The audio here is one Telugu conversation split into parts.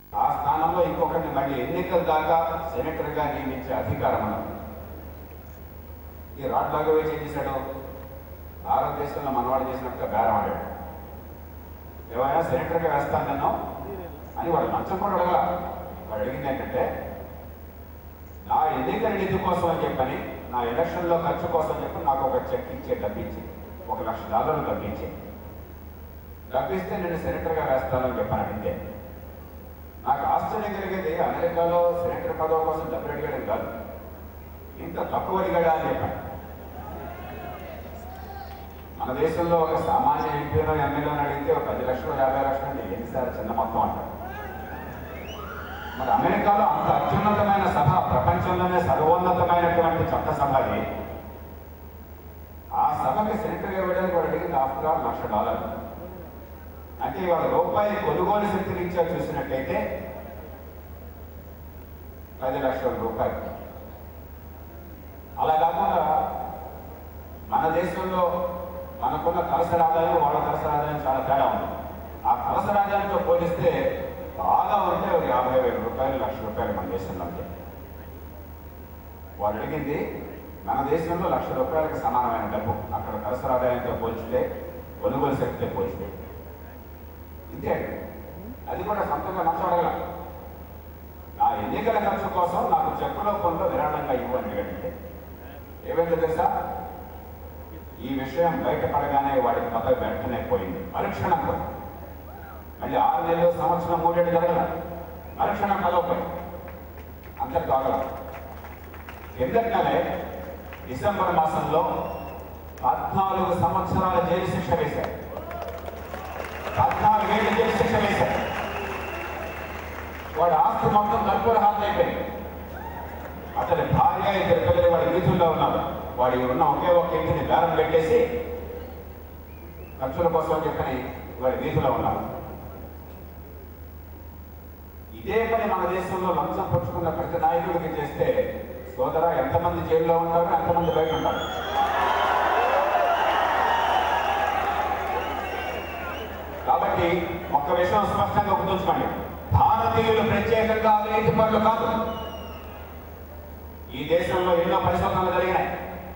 ఆ స్థానంలో ఇంకొకరిని మళ్ళీ ఎన్నికల దాకా సెనేటర్గా నియమించే అధికారం ఉన్నది ఈ రాడ్ లాగవేజ్ ఏం చేశాడు భారతదేశంలో మనవాడు చేసినట్టుగా బేరం ఆడాడు ఏమైనా సెనేటర్గా వేస్తాను నన్ను అని వాడు లంచం కూడా అడగల వాడు అడిగింది ఏంటంటే నా ఎన్నికల నిధి కోసం అని చెప్పని నా ఎలక్షన్లో ఖర్చు కోసం అని చెప్పి నాకు ఒక చెక్ ఇచ్చే డబ్బించి ఒక లక్ష డాలర్లు డబ్బించి డబ్బిస్తే నేను సెనేటర్గా వేస్తానని చెప్పాను అంతే నాకు ఆశ్చర్యం కలిగేది అమెరికాలో సెనేటర్ పదవి కోసం డబ్బులు అడిగడం కాదు ఇంత తక్కువ అడిగాడా అని చెప్పాను మన దేశంలో ఒక సామాన్య ఎంపీలో ఎమ్మెల్యేలో అడిగితే ఒక పది లక్షలు యాభై లక్షలు అంటే ఏంటి సార్ చిన్న మొత్తం అంటారు మరి అమెరికాలో అంత అత్యున్నతమైన సభ ప్రపంచంలోనే సర్వోన్నతమైనటువంటి చట్టసభ అది ఆ సభకి సెనేటర్గా ఇవ్వడానికి వాడు అడిగింది ఆఫ్టర్ ఆల్ లక్ష డాలర్లు అంటే ఇవాళ రూపాయి కొనుగోలు శక్తి రీత్యా చూసినట్లయితే పది లక్షల రూపాయలు అలా కాకుండా మన దేశంలో మనకున్న తలసరి ఆదాయం వాళ్ళ తలసరి ఆదాయం చాలా తేడా ఉంది ఆ తలసరి ఆదాయంతో పోలిస్తే బాగా ఉంటే ఒక యాభై వేల రూపాయలు లక్ష రూపాయలు మన దేశంలో ఉంది వాళ్ళు అడిగింది మన దేశంలో లక్ష రూపాయలకు సమానమైన డబ్బు అక్కడ తలసరి ఆదాయంతో పోల్చితే కొనుగోలు శక్తితో పోల్చితే ఇంతే అది కూడా సొంతంగా మనసు అడగల నా ఎన్నికల ఖర్చు కోసం నాకు చెక్కు రూపంలో విరాళంగా ఇవ్వని అడిగితే ఏమైందో తెలుసా ఈ విషయం బయటపడగానే వాడికి పదవి వెంటనే పోయింది మరుక్షణం పోయింది మళ్ళీ ఆరు నెలలు సంవత్సరం మూడేళ్ళు జరగల మరుక్షణం పదవి పోయింది అంతటితో ఆగల కిందటి నెలే డిసెంబర్ మాసంలో పద్నాలుగు సంవత్సరాల జైలు శిక్ష వేశారు పద్నాలుగేళ్ళు జైలు శిక్ష వేశారు వాడు ఆస్తి మొత్తం కర్పూర హామీ అయిపోయింది అతని భార్య ఇద్దరు పిల్లలు వాడి వీధుల్లో ఉన్నారు వాడి ఉన్న ఒకే ఒక ఇంటిని బేరం పెట్టేసి ఖర్చుల కోసం చెప్పని వాడి వీధిలో ఉన్నారు ఇదే పని మన దేశంలో లంచం పుచ్చుకున్న ప్రతి నాయకుడికి చేస్తే సోదర ఎంతమంది జైల్లో ఉంటారు ఎంతమంది బయట ఉంటారు కాబట్టి ఒక్క విషయం స్పష్టంగా గుర్తుంచుకోండి భారతీయులు ప్రత్యేకంగా అవినీతి పనులు కాదు ఈ దేశంలో ఎన్నో పరిశోధనలు జరిగినాయి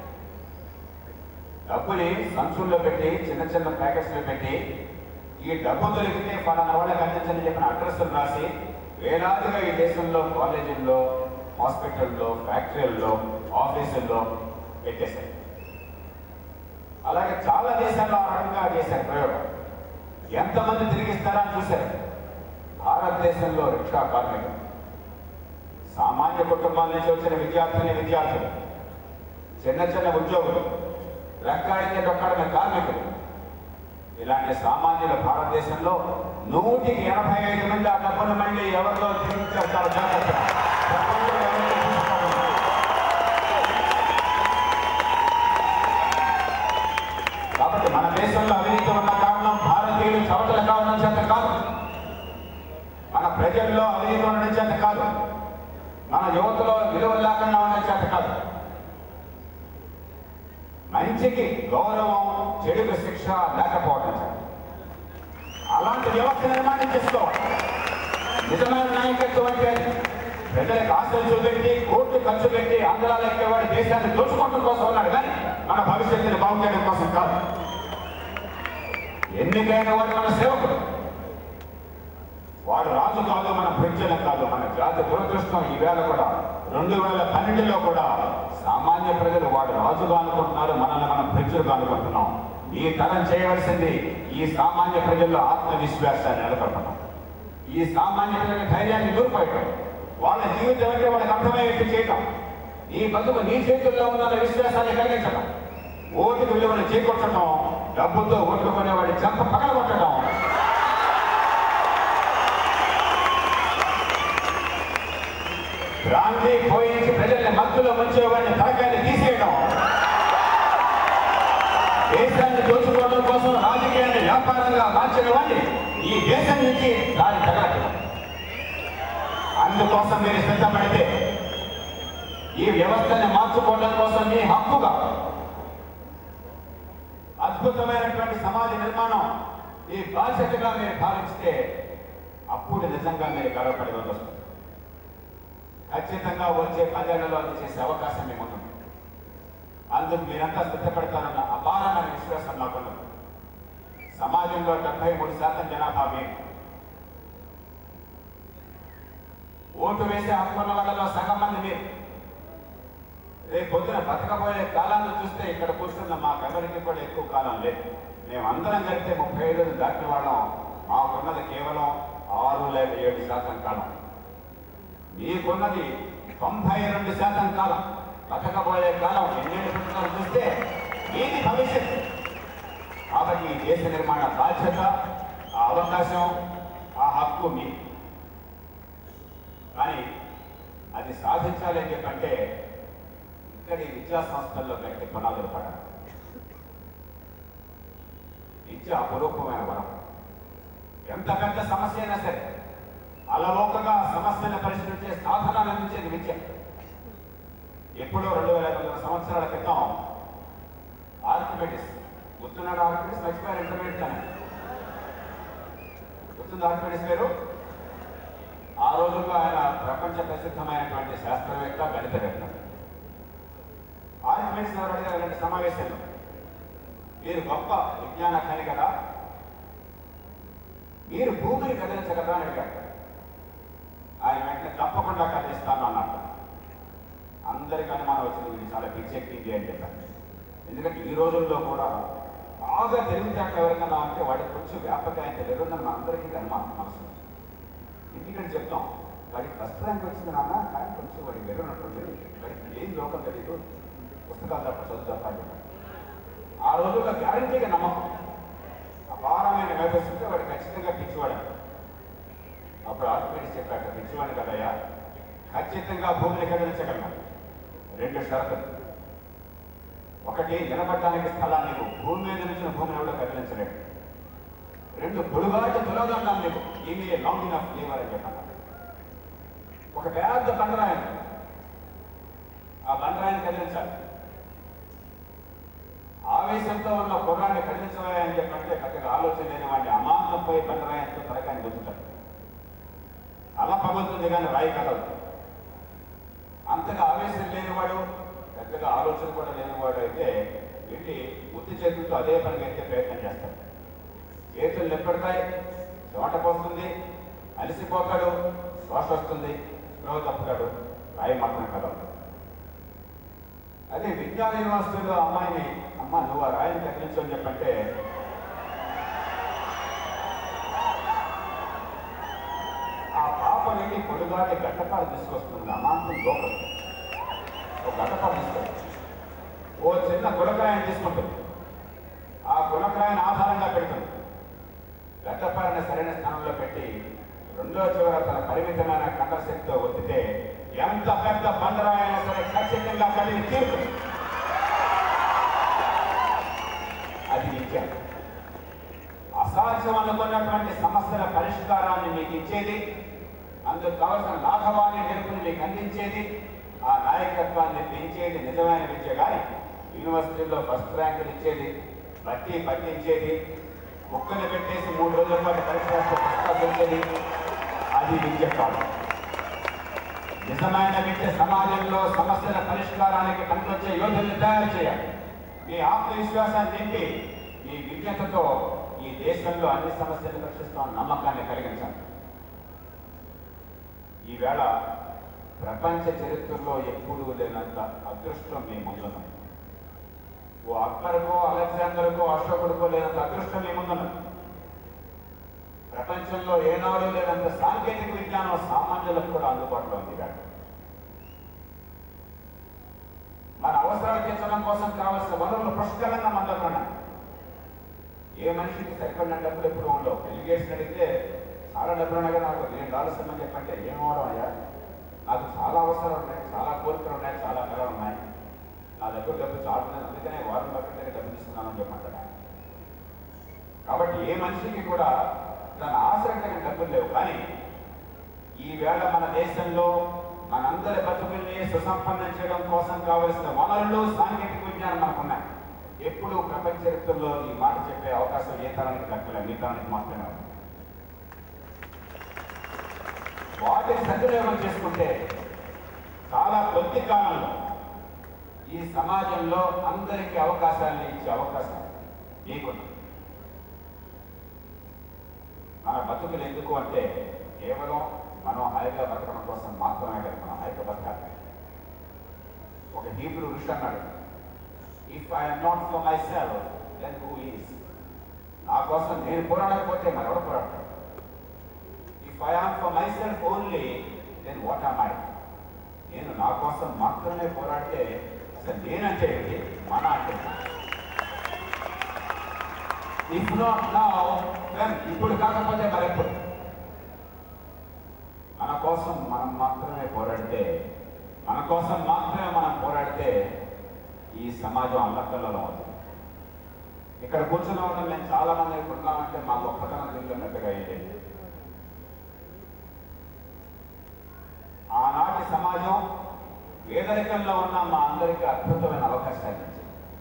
డబ్బుని సంచుల్లో పెట్టి చిన్న చిన్న ప్యాకెట్స్ లో పెట్టి ఈ డబ్బు దొరికితే ఫలానా వాళ్ళకి అందించని చెప్పిన అడ్రస్లు రాసి వేలాదిగా ఈ దేశంలో కాలేజీల్లో హాస్పిటల్లో ఫ్యాక్టరీల్లో ఆఫీసుల్లో పెట్టేశారు అలాగే చాలా దేశాల్లో ఆ రకంగా చేశారు ప్రయోగం ఎంతమంది తిరిగిస్తారా అని చూశారు భారతదేశంలో రిక్షా కార్మికులు సామాన్య కుటుంబాల నుంచి వచ్చిన విద్యార్థిని విద్యార్థులు చిన్న చిన్న ఉద్యోగులు రెక్కాడితే డొక్కడమే కార్మికులు ఇలాంటి సామాన్యుల భారతదేశంలో నూటికి ఎనభై ఐదు మంది ఆ డబ్బును మళ్ళీ ఎవరిలో తిరిగిస్తారు చాలా జాగ్రత్త డబ్బులు ఎవరిలో తీసుకోకూడదు. కాబట్టి మన దేశంలో అవినీతి ఉన్న కారణం భారతీయులు చవతల కారణం చేత కాదు మన ప్రజల్లో అవినీతి ఉండడం చేత కాదు మన యువతలో విలువలు లేకుండా ఉండడం చేత కాదు మంచికి గౌరవం చెడుకు శిక్ష లేకపోవడం చేత అలాంటి వ్యవస్థ నిర్మాణం చేసుకోవాలి నిజమైన నాయకత్వం అంటే ప్రజలకు ఆశలు చూపెట్టి కోట్లు ఖర్చు పెట్టి ఆంధ్రాలు ఎక్కేవాడు దేశాన్ని దోచుకోవడం కోసం ఉన్నాడు కానీ మన భవిష్యత్తుని బాగు చేయడం కోసం కాదు ఎన్నికైన వాడు మన సేవకుడు వాడు రాజు కాదు మన ప్రజలు కాదు మన జాతి దురదృష్టం ఈవేళ కూడా రెండు వేల పన్నెండులో కూడా సామాన్య ప్రజలు వాడు రాజుగా అనుకుంటున్నారు మనల్ని మనం ప్రజలుగా అనుకుంటున్నాం ఈ తరం చేయవలసింది ఈ సామాన్య ప్రజల్లో ఆత్మవిశ్వాసాన్ని నెలకొల్పడం ఈ సామాన్య ప్రజల ధైర్యాన్ని దూరిపోయటం వాళ్ళ జీవితం అంటే వాళ్ళకి అర్థమయ్యేట్టు చేయటం ఈ బతుకు నీ చేతుల్లో ఉన్న విశ్వాసాన్ని కలిగించడం ఓటుకు విలువను చేకొట్టడం డబ్బుతో ఓట్లు కొనేవాడి చెంప పగలగొట్టడం భ్రాంతి పోయించి ప్రజల్ని మత్తులో ముంచేవాడిని తలకాయలు తీసేయడం దేశాన్ని దోచుకోవడం కోసం రాజకీయాన్ని వ్యాపారంగా మార్చిన వాడిని ఈ దేశం నుంచి దాని తగలటం అందుకోసం మీరు సిద్ధపడితే ఈ వ్యవస్థని మార్చుకోవడం కోసం మీ హక్కుగా అద్భుతమైనటువంటి సమాజ నిర్మాణం ఈ బాధ్యతగా మీరు భావిస్తే అప్పుడు నిజంగా మీరు గర్వపడే రోజు వస్తుంది ఖచ్చితంగా వచ్చే పదేళ్లలో అది చేసే అవకాశం మీకు ఉంటుంది అందుకు మీరంతా సిద్ధపడతారన్న అపారమైన విశ్వాసం నాకున్నది సమాజంలో డెబ్బై మూడు శాతం జనాభా మీరు ఓటు వేసే హక్కున్న వాళ్ళలో సగం మంది మీరు రేపు పొద్దున బతకబోయే కాలాన్ని చూస్తే ఇక్కడ కూర్చున్న మాకెవరికి కూడా ఎక్కువ కాలం లేదు మేమందరం కలిపితే ముప్పై ఐదు దాటిన వాళ్ళం మాకున్నది కేవలం ఆరు లేక ఏడు శాతం కాలం మీకున్నది తొంభై రెండు శాతం కాలం బతకబోయే కాలం ఎన్నేళ్ళు పుస్తకాలు చూస్తే మీది భవిష్యత్తు కాబట్టి ఈ దేశ నిర్మాణ బాధ్యత ఆ అవకాశం ఆ హక్కు మీ కానీ అది సాధించాలి అని చెప్పంటే ఇక్కడి విద్యా సంస్థల్లో గట్టి పునాదులు పడాలి విద్య అపురూపమైన వరం ఎంత పెద్ద సమస్య అయినా సరే అలవోకగా సమస్యను పరిష్కరించే సాధనాలు అందించేది విద్య ఎప్పుడో రెండు వేల ఐదు వందల సంవత్సరాల క్రితం ఆర్కిమెడిస్ గుర్తున్నాడు ఆర్కిమెడిస్ మర్చిపోయారు ఇంటర్మీడియట్ కానీ గుర్తుంది ఆర్కిమెడిస్ పేరు ఆ రోజుల్లో ఆయన ప్రపంచ ప్రసిద్ధమైనటువంటి శాస్త్రవేత్త గణితవేత్త ఆర్కిమెడిస్ ఎవరు అడిగారు ఇలాంటి సమావేశంలో మీరు గొప్ప విజ్ఞాన ఖని కదా మీరు భూమిని కదిలించగలరా అని అడిగారు ఆయన వెంటనే తప్పకుండా కదిలిస్తాను అన్నట్టు అందరికీ అనుమానం వచ్చింది వీడు చాలా పిచ్చెక్కింది అని చెప్పాను ఎందుకంటే ఈ రోజుల్లో కూడా బాగా తెలివితేటలు ఎవరికన్నా అంటే వాడికి కొంచెం వ్యాపకమైన తెలియదని మన అందరికీ అనుమానం మనసు ఎందుకంటే చెప్తాం వాడికి ఫస్ట్ ర్యాంక్ వచ్చింది నాన్న కానీ కొంచెం వాడికి వెరుగునట్టుంది వాడికి ఏం లోకం తెలియదు పుస్తకాలు తప్ప చదువు తప్ప అని చెప్పాను. ఆ రోజుల్లో గ్యారంటీగా నమ్మకం అపారమైన మేధస్సుంటే వాడు ఖచ్చితంగా పిచ్చివాడు అప్పుడు ఆర్కిమెడిస్ చెప్పాక పిచ్చివాడు కదయ్యా ఖచ్చితంగా భూమిని కదిలించగలను రెండు షరతులు ఒకటి నిలబడడానికి స్థలాన్ని నీకు భూమి మీద నుంచి భూమిని ఎవడో కదిలించలేడు రెండు పొడుగాటి తులగండం నీకు ఈమె లాంగ్ ఇనఫ్ లీవర్ అని చెప్పాను ఒక పెద్ద బండరాయని ఆ బండరాయిని కదిలించాలి ఆవేశంతో ఉన్న పొగాన్ని కదిలించవా అని చెప్పంటే పెద్దగా ఆలోచన లేని వాడిని అమాంతంపై బండరాయంతో తరకాన్ని గుంజుతాడు అలా పగులుతుంది కానీ రాయి కదలదు అంతగా ఆవేశం లేనివాడు పెద్దగా ఆలోచన కూడా లేనివాడు అయితే వెళ్ళి ఉత్తి చేతులతో అదే పనిగా అయితే ప్రయత్నం చేస్తాడు చేతులు నిప్పడతాయి చెమట పోస్తుంది అలసిపోతాడు శ్వాస వస్తుంది స్పృహ తప్పుతాడు రాయి మాత్రం కదలదు అదే విజ్ఞాన యూనివర్సిటీలో అమ్మాయిని అమ్మ నువ్వు ఆ రాయిని తగ్గించు అని చెప్పంటే ఆ పాప వెళ్ళి పొడుగాటి గడ్డపాలు తీసుకొస్తుంది అమాంతం లోపల ఒక గడ్డపాలు తీసుకొస్తుంది ఓ చిన్న గులకాయని తీసుకుంటుంది ఆ గులకాయని ఆధారంగా పెడుతుంది గడ్డపారిని సరైన స్థానంలో పెట్టి రెండో చివర తన పరిమితమైన కంఠశక్తితో ఒత్తితే ఎంత పెద్ద బండరాయైనా సరే ఖచ్చితంగా కలిగి తీరుతుంది అది విద్య అసాధ్యం అనుకున్నటువంటి సమస్యల పరిష్కారాన్ని మీకు ఇచ్చేది అందుకు కావలసిన లాఘవాన్ని నేర్పుని మీకు అందించేది ఆ నాయకత్వాన్ని పెంచేది నిజమైన విద్య కానీ యూనివర్సిటీలో ఫస్ట్ ర్యాంకులు ఇచ్చేది బట్టి పట్టించేది కుక్కని పెట్టేసి మూడు రోజుల పాటు పరీక్ష రాస్తే పుస్తకాలు ఇచ్చేది అది విద్య కాదు నిజమైన విద్య సమాజంలో సమస్యల పరిష్కారానికి పనికొచ్చే యోధుల్ని తయారు చేయాలి మీ ఆత్మవిశ్వాసాన్ని నింపి మీ విజ్ఞతతో ఈ దేశంలో అన్ని సమస్యలు రక్షిస్తాం నమ్మకాన్ని కలిగించాలి ఈవేళ ప్రపంచ చరిత్రలో ఎప్పుడూ లేనంత అదృష్టం మీ ముందున్నది ఓ అక్బర్కో అలెగ్జాండర్కో అశోకుడికో లేనంత అదృష్టం మీ ముందున్నది ప్రపంచంలో ఏనాడు లేనంత సాంకేతిక విజ్ఞానం సామాన్యులకు కూడా అందుబాటులో ఉంది కాదు మన అవసరాలు తీర్చడం కోసం కావాల్సిన వనరులు పుష్కలంగా మన దగ్గర ఉన్నాయి ఏ మనిషికి సరిపడిన డబ్బులు ఎప్పుడు ఉండవు ఎలిగేషన్ అడిగితే చాలా డబ్బులు ఉన్నాయి కదా నాకు నేను డాలర్స్ ఇమ్మని చెప్పంటే ఏం అవడం అయ్యా నాకు చాలా అవసరాలు ఉన్నాయి చాలా కోరికలు ఉన్నాయి చాలా కళలు ఉన్నాయి నా దగ్గర డబ్బు చాలా ఉన్నాయి అందుకనే వారం బకెట్ దగ్గర డబ్బు తీసుకున్నానని చెప్పంటాడు ఆయన. కాబట్టి ఏ మనిషికి కూడా తన ఆశ్రయించిన డబ్బులు లేవు కానీ ఈవేళ మన దేశంలో మనందరి బతుకుల్ని సుసంపన్నం చేయడం కోసం కావలసిన వనరులు సాంకేతిక విజ్ఞానం మనకున్నాయి ఎప్పుడు ప్రపంచ చరిత్రలో ఈ మాట చెప్పే అవకాశం ఏ తరానికి దక్కలేదు మీ తరానికి మాత్రమే ఉంది. వాటిని సద్వినియోగం చేసుకుంటే చాలా కొద్ది కాలంలో ఈ సమాజంలో అందరికీ అవకాశాలను ఇచ్చే అవకాశం నీకున్నాం మన బతుకులు ఎందుకు అంటే కేవలం మనం హాయిగా బతకడం కోసం మాత్రమే కదా మనం హాయిగా బతకాలి ఒక హీబ్రూ ఋషి అన్నాడు if I'm not for myself then who is నా కోసం నేను పోరాడకపోతే మరి ఎవరు పోరాడతారు if I am for myself only then what am I నేను నా కోసం మాత్రమే పోరాడితే అసలు నేనంటే ఏంటి మన అంటే ఇఫ్ నాట్ నౌ దెన్ ఇప్పుడు కాకపోతే మరెప్పుడు మన కోసం మనం మాత్రమే పోరాడితే మన కోసం మాత్రమే మనం పోరాడితే ఈ సమాజం అల్లకల్లలో అవుతుంది ఇక్కడ కూర్చున్న వాళ్ళం మేము చాలా మంది ఇక్కడ ఉన్నామంటే మా గొప్పతనం తింటున్నట్టుగా ఇది ఆనాటి సమాజం పేదరికంలో ఉన్న మా అందరికీ అద్భుతమైన అవకాశాలు ఇచ్చింది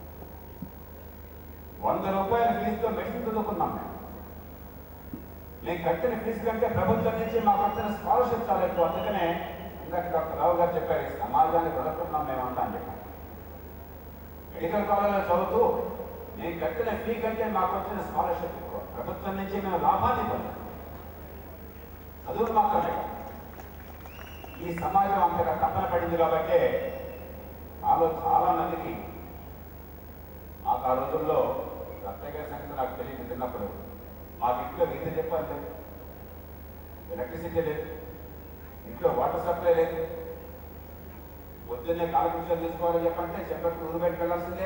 వంద రూపాయల ఫీజుతో మెడిసిన్ చదువుకున్నాం మేము నేను కట్టిన ఫీజు కంటే ప్రభుత్వం నుంచి మాకు వచ్చిన స్కాలర్షిప్ చాలా ఎక్కువ అందుకనే ఇందాక డాక్టర్ రావు గారు చెప్పారు ఈ సమాజాన్ని బ్రతుకున్నాం మేము అంతా అని చెప్పాను మెడికల్ కాలేజ్లో చదువుతూ నేను కట్టిన ఫీ కంటే మాకు వచ్చిన స్కాలర్షిప్ ఎక్కువ ప్రభుత్వం నుంచి మేము లాభాన్ని పొందాం చదువు మాత్రమే కాదు. ఈ సమాజం అంతగా తప్పన పడింది కాబట్టి నాలో చాలా మందికి మాకు ఆ రోజుల్లో రత్తయ్య గారి సంగతి నాకు తెలియదు చిన్నప్పుడు మాకు ఇంట్లో విద్యుత్ చెప్పాలి లేదు ఎలక్ట్రిసిటీ లేదు ఇంట్లో వాటర్ సప్లై లేదు పొద్దున్నే కాలకృష్ణ తీసుకోవాలని చెప్పంటే చెప్పట్టు ఊరు బయటకు వెళ్ళాల్సిందే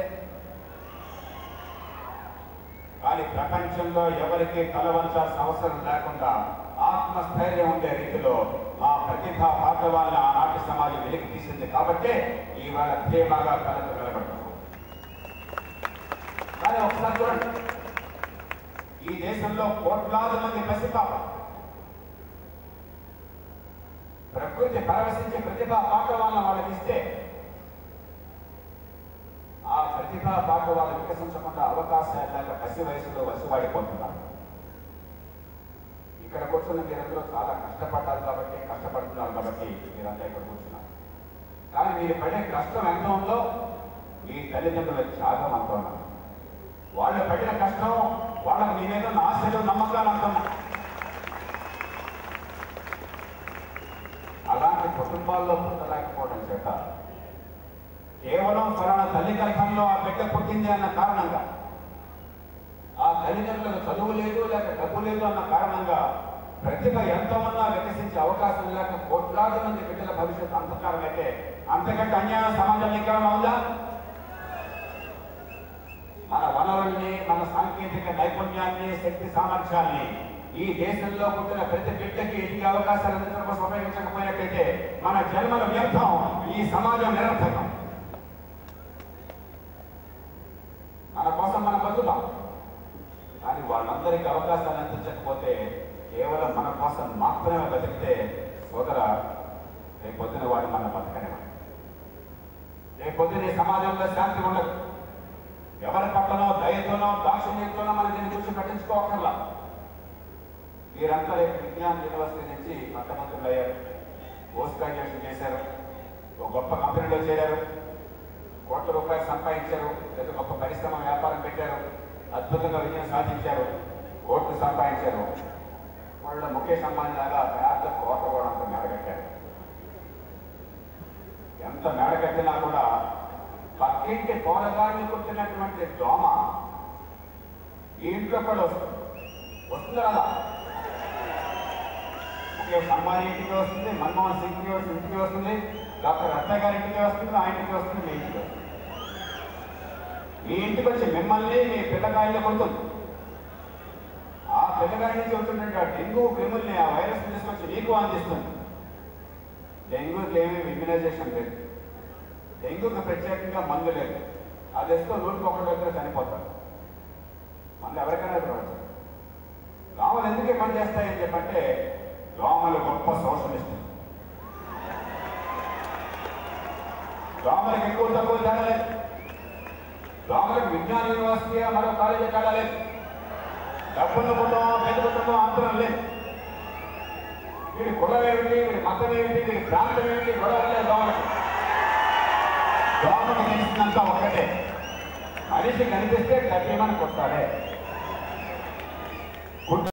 కానీ ప్రపంచంలో ఎవరికి తలవంచాల్సిన అవసరం లేకుండా ఆత్మస్థైర్యం ఉండే రీతిలో మా ప్రతిభ పాఠవాళ్ళని ఆనాటి సమాజం వెలికి తీసింది కాబట్టే ఇవాళ ధీమాగా కలత నిలబడుతున్నాం కానీ ఒకసారి చూడండి ఈ దేశంలో కోట్లాది మంది పసిపాప ప్రకృతి పరవశించే ప్రతిభ పాఠవాళ్ళని వాళ్ళకి ఇస్తే ఆ ప్రతిభా పాట వాళ్ళు వికసించకుండా అవకాశాలు లేక పసి వయసులో వసువాడిపోతున్నారు ఇక్కడ కూర్చున్న మీరందరూ చాలా కష్టపడ్డారు కాబట్టి కష్టపడుతున్నారు కాబట్టి మీరంతా ఇక్కడ కూర్చున్నారు కానీ మీరు పడే కష్టం ఎంత ఉందో మీ తల్లిదండ్రుల త్యాగం అంత ఉన్నారు వాళ్ళు పడిన కష్టం వాళ్ళకి మీ మీద ఉన్న ఆశలు నమ్మకాలు అంత ఉన్నాయి అలాంటి కుటుంబాల్లో పుట్టలేకపోవడం చేత కేవలం ఫలానా తల్లి గర్భంలో ఆ బిడ్డ పుట్టింది అన్న కారణంగా ఆ తల్లిదండ్రులకు చదువు లేదు లేక డబ్బు లేదు అన్న కారణంగా ప్రతిభ ఎంత ఉన్నా వికసించే అవకాశం లేక కోట్లాది మంది బిడ్డల భవిష్యత్తు అంధకారం అయితే అంతకంటే అన్యాయం సమాజం ఇంకేమైనా ఉందా మన వనరుల్ని మన సాంకేతిక నైపుణ్యాన్ని శక్తి సామర్థ్యాన్ని ఈ దేశంలో పుట్టిన ప్రతి బిడ్డకి ఎదిగే అవకాశాలు అందించడం కోసం ఉపయోగించకపోయినట్టయితే మన జన్మల వ్యర్థం ఈ సమాజం నిరర్థకం మన కోసం మనం బతుకుతాం కానీ వాళ్ళందరికీ అవకాశాలు అందించకపోతే కేవలం మన కోసం మాత్రమే బతికితే సోదర రేపు పొద్దున వాడు మన బతకనివ్వండి రేపు పొద్దున ఈ సమాజంలో శాంతి ఉండదు ఎవరి పట్లనో దయతోనో దాక్షిణ్యంతోనో మనం దీన్ని గురించి పట్టించుకోకర్లా మీరంతా రేపు విజ్ఞాన్ యూనివర్సిటీ నుంచి పట్టమంత్రులు అయ్యారు పోస్ట్ గ్రాడ్యుయేషన్ చేశారు ఒక గొప్ప కంపెనీలో చేరారు కోట్ల రూపాయలు సంపాదించారు లేదా గొప్ప పరిశ్రమ వ్యాపారం పెట్టారు అద్భుతంగా విజయం సాధించారు కోట్లు సంపాదించారు వాళ్ళ ముఖేష్ అంబానీ లాగా పెద్ద కోట కూడా అంత మెడగట్టారు ఎంత మెడగట్టినా కూడా పక్కింటి పోరగాన్ని కుట్టినటువంటి దోమ ఈ ఇంట్లో కూడా వస్తుంది వస్తుంది కదా ముఖేష్ అంబానీ ఇంటికి వస్తుంది మన్మోహన్ సింగ్ ఇంటికి వస్తుంది డాక్టర్ రత్న గారి ఇంటికి వస్తుంది ఆ ఇంటికి వస్తుంది మీ ఇంటికి వస్తుంది మీ ఇంటికి వచ్చి మిమ్మల్ని మీ పిల్లకాయలు కొడుతుంది ఆ పిల్లకాయ నుంచి వచ్చినటువంటి ఆ డెంగ్యూ క్రిముల్ని ఆ వైరస్ తీసుకొచ్చి నీకు అందిస్తుంది డెంగ్యూకి ఏమీ ఇమ్యునైజేషన్ లేదు డెంగ్యూకి ప్రత్యేకంగా మందు లేదు అది ఇస్తే నూటికి ఒకటి దగ్గర చనిపోతారు మందు ఎవరికైనా రావచ్చు దోమలు ఎందుకు ఇబ్బంది చేస్తాయని చెప్పంటే దోమలు గొప్ప సోషలిస్ట్ దోమలకు ఎక్కువ తక్కువ తేడా లేదు దోమలకు విజ్ఞాన యూనివర్సిటీ మరో కాలేజీ తేడా లేదు డబ్బున్న కుటుంబం పేద కుటుంబం అంతరం లేదు వీడి కులం ఏమిటి వీడి మతం ఏమిటి వీడి ప్రాంతం ఏమిటి గొడవలే దోమలకి దోమకి తెలిసిందంతా ఒక్కటే మనిషి కనిపిస్తే గట్టిమని కొట్టాలి